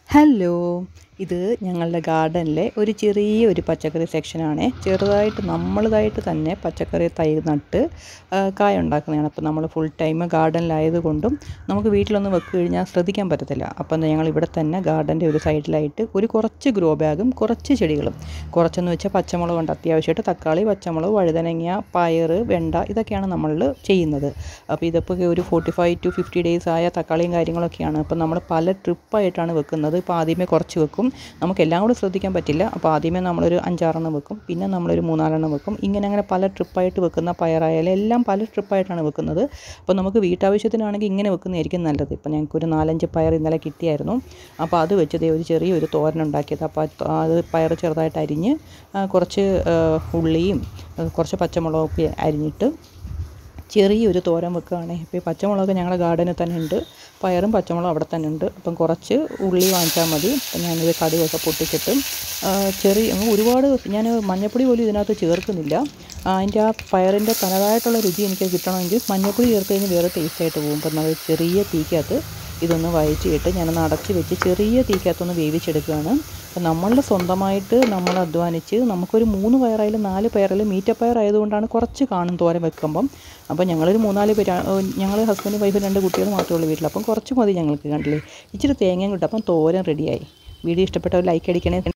hello ഇത് ഞങ്ങളുടെ ഗാർഡനിലെ ഒരു ചെറിയ ഒരു പച്ചക്കറി സെക്ഷനാണ് ചെറുതായിട്ട് നമ്മളതായിട്ട് തന്നെ പച്ചക്കറി തൈ നട്ട് ആ, കായ ഉണ്ടാക്കുന്നതാണ് അപ്പോൾ നമ്മൾ ഫുൾ ടൈം ഗാർഡനിലായതുകൊണ്ടും നമുക്ക് വീട്ടിലൊന്ന് വെക്ക് കഴിഞ്ഞാൽ ശ്രദ്ധിക്കാൻ പറ്റത്തില്ല അപ്പം ഞങ്ങൾ ഇവിടെ തന്നെ ഗാർഡൻ്റെ ഒരു സൈഡിലായിട്ട് ഒരു കുറച്ച് ഗ്രോ ബാഗും കുറച്ച് ചെടികളും കുറച്ചെന്ന് വെച്ചാൽ പച്ചമുളകുണ്ട് അത്യാവശ്യമായിട്ട് തക്കാളി പച്ചമുളക് വഴുതനങ്ങ പയർ വെണ്ട ഇതൊക്കെയാണ് നമ്മൾ ചെയ്യുന്നത് അപ്പോൾ ഇതിപ്പോൾ ഒരു forty five to fifty days ആയ തക്കാളിയും കാര്യങ്ങളൊക്കെയാണ് അപ്പോൾ നമ്മൾ പല ട്രിപ്പായിട്ടാണ് വെക്കുന്നത് ഇപ്പോൾ ആദ്യമേ കുറച്ച് വെക്കും നമുക്ക് എല്ലാം കൂടെ ശ്രദ്ധിക്കാൻ പറ്റില്ല അപ്പോൾ ആദ്യമേ നമ്മളൊരു അഞ്ചാറെണ്ണം വെക്കും പിന്നെ നമ്മളൊരു മൂന്നാലെണ്ണം വെക്കും ഇങ്ങനെ അങ്ങനെ പല ട്രിപ്പായിട്ട് വെക്കുന്ന പയറായാലും എല്ലാം പല ട്രിപ്പായിട്ടാണ് വെക്കുന്നത് അപ്പോൾ നമുക്ക് വീട്ടാവശ്യത്തിനാണെങ്കിൽ ഇങ്ങനെ വെക്കുന്നതായിരിക്കും നല്ലത് ഇപ്പോൾ ഞങ്ങൾക്കൊരു നാലഞ്ച് പയർ ഇന്നലെ കിട്ടിയായിരുന്നു അപ്പോൾ അത് വെച്ച് ദേ ഒരു ചെറിയൊരു തോരൻ ഉണ്ടാക്കിയത് അപ്പോൾ അത് അത് പയർ ചെറുതായിട്ട് അരിഞ്ഞ് ആ, കുറച്ച് ആ, ഉള്ളിയും ആ, കുറച്ച് പച്ചമുളകൊക്കെ അരിഞ്ഞിട്ട് ചെറിയൊരു തോരൻ വെക്കുകയാണ് ഇപ്പോൾ ഈ പച്ചമുളക് ഞങ്ങളുടെ ഗാർഡനിൽ തന്നെ ഉണ്ട് പയറും പച്ചമുളകും അവിടെ തന്നെ ഉണ്ട് അപ്പം കുറച്ച് ഉള്ളി വാങ്ങിച്ചാൽ മതി അപ്പം ഞാനിത് കടുകൊക്കെ പൊട്ടിച്ചിട്ട് ആ, ചെറിയ അങ്ങ് ഒരുപാട് ഞാൻ മഞ്ഞപ്പൊടി പോലും ഇതിനകത്ത് ചേർക്കുന്നില്ല ആ, അതിൻ്റെ ആ പയറിൻ്റെ തനതായിട്ടുള്ള രുചി എനിക്ക് കിട്ടണമെങ്കിൽ മഞ്ഞപ്പൊടി ചേർത്ത് കഴിഞ്ഞാൽ വേറെ ടേസ്റ്റായിട്ട് പോകും അപ്പം നമ്മൾ ചെറിയ തീക്കകത്ത് ഇതൊന്ന് വഴറ്റിയിട്ട് ഞാനൊന്ന് അടച്ച് വെച്ച് ചെറിയ തീക്കകത്തൊന്ന് വേവിച്ചെടുക്കുകയാണ് അപ്പം നമ്മളുടെ സ്വന്തമായിട്ട് നമ്മൾ അധ്വാനിച്ച് നമുക്കൊരു മൂന്ന് പയറായാലും നാല് പയറായാലും മീറ്റപ്പയർ ആയതുകൊണ്ടാണ് കുറച്ച് കാണും തോരൻ വെക്കുമ്പം അപ്പം ഞങ്ങളൊരു മൂന്നാല് പേര് ഞങ്ങൾ ഹസ്ബൻഡ് വൈഫ് രണ്ട് കുട്ടികൾ മാത്രമേ ഉള്ളൂ വീട്ടിൽ അപ്പം കുറച്ച് മതി ഞങ്ങൾക്ക് കണ്ടില്ലേ ഇച്ചിരി തേങ്ങയും കിട്ടും അപ്പം തോരൻ റെഡിയായി വീഡിയോ ഇഷ്ടപ്പെട്ടവർ ലൈക്ക് അടിക്കണേ